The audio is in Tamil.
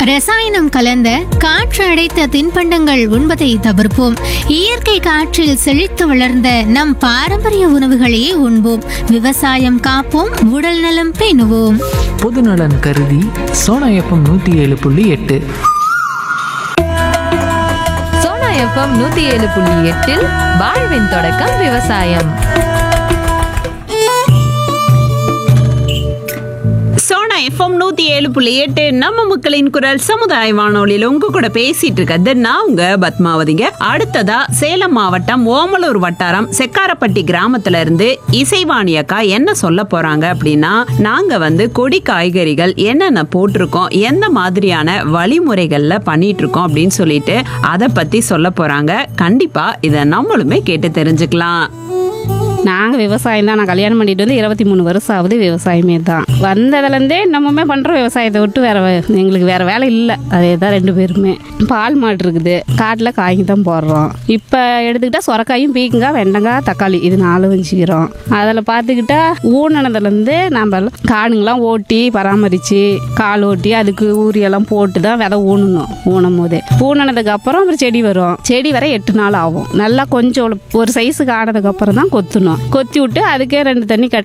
ரசாயனம் கலந்த காற்று அடைத்த தின்பண்டங்கள் உண்பதை தவிர்ப்போம் இயற்கை காற்றில் செழித்து வளர்ந்த நம் பாரம்பரிய உணவுகளையே உண்போம் விவசாயம் காப்போம் உடல் நலம் பேணுவோம் பொதுநலன் கருதி சோனா எஃப்எம் நூற்றி ஏழு புள்ளி எட்டு சோனா எஃப்எம் நூத்தி ஏழு புள்ளி எட்டில் வாழ்வின் தொடக்கம் விவசாயம் சோனா எஃப்எம் நூத்தி ஏழு புள்ளி எட்டு நம்ம மக்களின் குரல் சமுதாய வானொலியில உங்க கூட பேசிட்டு இருக்கிறது நான் உங்க பத்மாவதிங்க அடுத்ததா சேலம் மாவட்டம் ஓமலூர் வட்டாரம் செக்காரப்பட்டி கிராமத்துல இருந்து இசைவாணி அக்கா என்ன சொல்ல போறாங்க அப்படின்னா நாங்க வந்து கொடி காய்கறிகள் என்னென்ன போட்டிருக்கோம் எந்த மாதிரியான வழிமுறைகள்ல பண்ணிட்டு இருக்கோம் அப்படின்னு சொல்லிட்டு அதை பத்தி சொல்ல போறாங்க கண்டிப்பா இதை நம்மளுமே கேட்டு தெரிஞ்சுக்கலாம் நாங்கள் விவசாயம் தான் நான் கல்யாணம் பண்ணிட்டு வந்து இருபத்தி மூணு வருஷம் ஆகுது விவசாயமே தான் வந்ததுலேருந்தே நம்மமே பண்ணுறோம் விவசாயத்தை விட்டு வேற வே- எங்களுக்கு வேற வேலை இல்லை அதே தான் ரெண்டு பேருமே பால் மாடு இருக்குது காட்டில் காய்க்கு தான் போடுறோம் இப்போ எடுத்துக்கிட்டா சொரக்காயும் பீக்கங்காய் வெண்டங்காய் தக்காளி இது நாலு வச்சுக்கிறோம் அதில் பார்த்துக்கிட்டா ஊனனதுலேருந்து நம்ம காடுங்கெல்லாம் ஓட்டி பராமரித்து கால் ஓட்டி அதுக்கு ஊரியெல்லாம் போட்டு தான் விதை ஊனணும் ஊனும் போதே ஊனனதுக்கு அப்புறம் அப்புறம் செடி வரும் செடி வர எட்டு நாள் ஆகும் நல்லா கொஞ்சம் ஒரு சைஸுக்கு ஆனதுக்கு அப்புறம் தான் கொத்தணும் கொத்தி விட்டு அதுக்கே ரெண்டு தண்ணி கட்